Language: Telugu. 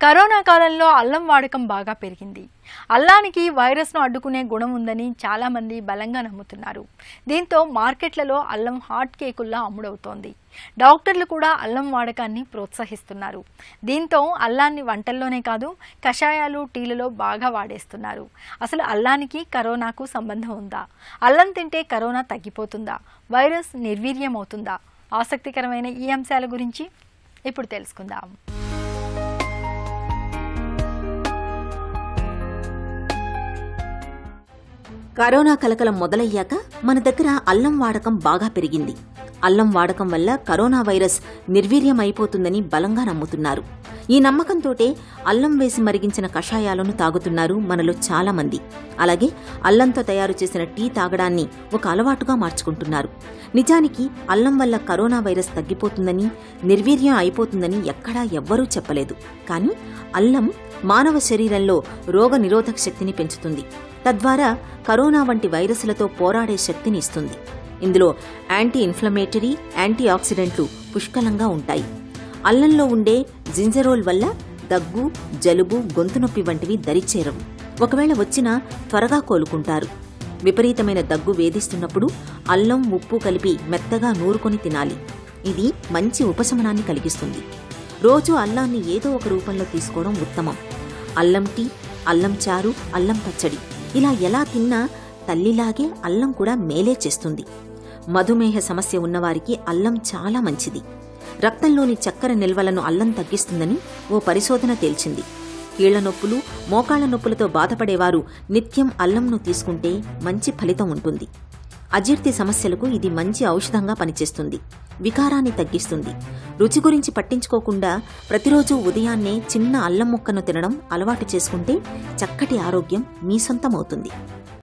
కరోనా కాలంలో అల్లం వాడకం బాగా పెరిగింది అల్లానికి వైరస్ను అడ్డుకునే గుణం ఉందని చాలామంది బలంగా నమ్ముతున్నారు దీంతో మార్కెట్లలో అల్లం హాట్ కేకుల్లా అమ్ముడవుతోంది డాక్టర్లు కూడా అల్లం వాడకాన్ని ప్రోత్సహిస్తున్నారు దీంతో అల్లాన్ని వంటల్లోనే కాదు కషాయాలు టీలలో బాగా వాడేస్తున్నారు అసలు అల్లానికి కరోనాకు సంబంధం ఉందా అల్లం తింటే కరోనా తగ్గిపోతుందా వైరస్ నిర్వీర్యమవుతుందా ఆసక్తికరమైన ఈ అంశాల గురించి ఇప్పుడు తెలుసుకుందాం కరోనా కలకలం మొదలయ్యాక మన దగ్గర అల్లం వాడకం బాగా పెరిగింది అల్లం వాడకం వల్ల కరోనా వైరస్ నిర్వీర్యం అయిపోతుందని బలంగా నమ్ముతున్నారు ఈ నమ్మకంతోటే అల్లం వేసి మరిగించిన కషాయాలను తాగుతున్నారు మనలో చాలా మంది అలాగే అల్లంతో తయారు చేసిన టీ తాగడాన్ని ఒక అలవాటుగా మార్చుకుంటున్నారు నిజానికి అల్లం వల్ల కరోనా వైరస్ తగ్గిపోతుందని నిర్వీర్యం అయిపోతుందని ఎక్కడా ఎవ్వరూ చెప్పలేదు కానీ అల్లం మానవ శరీరంలో రోగ నిరోధక శక్తిని పెంచుతుంది తద్వారా కరోనా వంటి వైరస్లతో పోరాడే శక్తిని ఇస్తుంది ఇందులో యాంటీ ఇన్ఫ్లమేటరీ యాంటీ ఆక్సిడెంట్లు పుష్కలంగా ఉంటాయి అల్లంలో ఉండే జింజరోల్ వల్ల దగ్గు జలుబు గొంతు నొప్పి వంటివి దరిచేరవు ఒకవేళ వచ్చినా త్వరగా కోలుకుంటారు విపరీతమైన దగ్గు వేధిస్తున్నప్పుడు అల్లం ఉప్పు కలిపి మెత్తగా నూరుకొని తినాలి ఇది మంచి ఉపశమనాన్ని కలిగిస్తుంది రోజు అల్లాన్ని ఏదో ఒక రూపంలో తీసుకోవడం ఉత్తమం అల్లం టీ అల్లం చారు అల్లం పచ్చడి ఇలా ఎలా తిన్నా తల్లిలాగే అల్లం కూడా మేలే చేస్తుంది మధుమేహ సమస్య ఉన్నవారికి అల్లం చాలా మంచిది రక్తంలోని చక్కెర నిల్వలను అల్లం తగ్గిస్తుందని ఓ పరిశోధన తేల్చింది కీళ్ల నొప్పులు మోకాళ్ల నొప్పులతో బాధపడేవారు నిత్యం అల్లంను తీసుకుంటే మంచి ఫలితం ఉంటుంది అజీర్తి సమస్యలకు ఇది మంచి ఔషధంగా పనిచేస్తుంది వికారాన్ని తగ్గిస్తుంది రుచి గురించి పట్టించుకోకుండా ప్రతిరోజు ఉదయాన్నే చిన్న అల్లం ముక్కను తినడం అలవాటు చేసుకుంటే చక్కటి ఆరోగ్యం మీ సొంతమవుతుంది